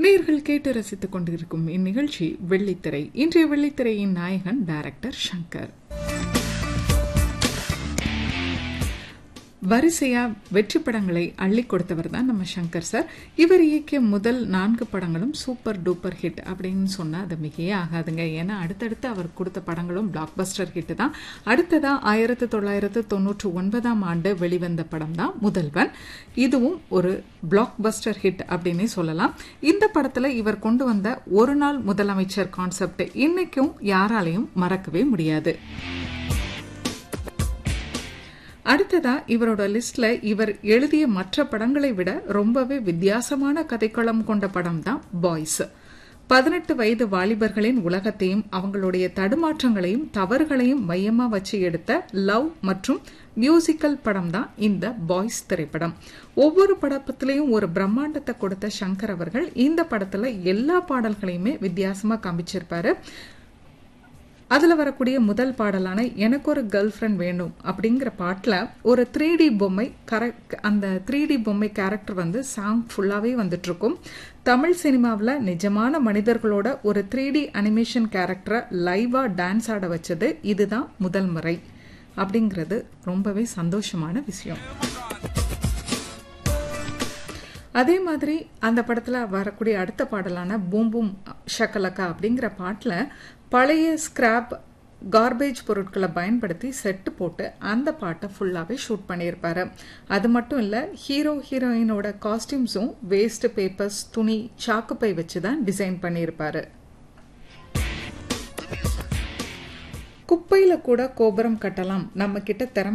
நேர்கள் கேட்டு ரசித்துக் கொண்டிருக்கும் இந்நிகழ்ச்சி வெள்ளித்திரை இன்றைய வெள்ளித்திரையின் நாயகன் டைரக்டர் சங்கர் வரிசையா வெற்றி படங்களை அள்ளி கொடுத்தவர் தான் நம்ம சங்கர் சார் இவர் இயக்கிய முதல் நான்கு படங்களும் சூப்பர் டூப்பர் ஹிட் அப்படின்னு சொன்னா அது மிகையே ஆகாதுங்க ஏன்னா அடுத்தடுத்து அவர் கொடுத்த படங்களும் பிளாக் பஸ்டர் ஹிட் தான் அடுத்ததா ஆயிரத்தி தொள்ளாயிரத்து தொன்னூற்று ஒன்பதாம் ஆண்டு வெளிவந்த படம் தான் முதல்வன் இதுவும் ஒரு பிளாக் பஸ்டர் ஹிட் அப்படின்னே சொல்லலாம் இந்த படத்துல இவர் கொண்டு வந்த ஒரு நாள் முதலமைச்சர் கான்செப்ட் இன்னைக்கும் யாராலையும் மறக்கவே முடியாது அடுத்ததா இவரோட லிஸ்ட்ல இவர் எழுதிய மற்ற படங்களை விட ரொம்பவே வித்தியாசமான கதைக்களம் கொண்ட படம் தான் பாய்ஸ் பதினெட்டு வயது வாலிபர்களின் உலகத்தையும் அவங்களுடைய தடுமாற்றங்களையும் தவறுகளையும் மையமா வச்சு எடுத்த லவ் மற்றும் மியூசிக்கல் படம் தான் இந்த பாய்ஸ் திரைப்படம் ஒவ்வொரு படத்திலையும் ஒரு பிரம்மாண்டத்தை கொடுத்த சங்கர் அவர்கள் இந்த படத்துல எல்லா பாடல்களையுமே வித்தியாசமா காமிச்சிருப்பாரு அதில் வரக்கூடிய முதல் பாடலான எனக்கு ஒரு கேர்ள் ஃப்ரெண்ட் வேணும் அப்படிங்கிற பாட்டில் ஒரு த்ரீ டி பொம்மை கரெக்ட் அந்த த்ரீ டி பொம்மை கேரக்டர் வந்து சாங் ஃபுல்லாகவே வந்துட்டுருக்கும் தமிழ் சினிமாவில் நிஜமான மனிதர்களோட ஒரு த்ரீ டி அனிமேஷன் கேரக்டரை லைவாக டான்ஸ் ஆட வச்சது இதுதான் முதல் முறை அப்படிங்கிறது ரொம்பவே சந்தோஷமான விஷயம் அதே மாதிரி அந்த படத்தில் வரக்கூடிய அடுத்த பாடலான பூம் பூம் ஷக்கலக்கா அப்படிங்கிற பாட்டில் பழைய ஸ்கிராப் கார்பேஜ் பொருட்களை பயன்படுத்தி செட்டு போட்டு அந்த பாட்டை ஃபுல்லாகவே ஷூட் பண்ணியிருப்பாரு அது மட்டும் இல்லை ஹீரோ ஹீரோயினோட காஸ்டியூம்ஸும் வேஸ்ட் பேப்பர்ஸ் துணி சாக்குப்பை வச்சு தான் டிசைன் பண்ணியிருப்பாரு குப்பையில் கூட கோபுரம் கட்டலாம் நம்ம கிட்ட திறமை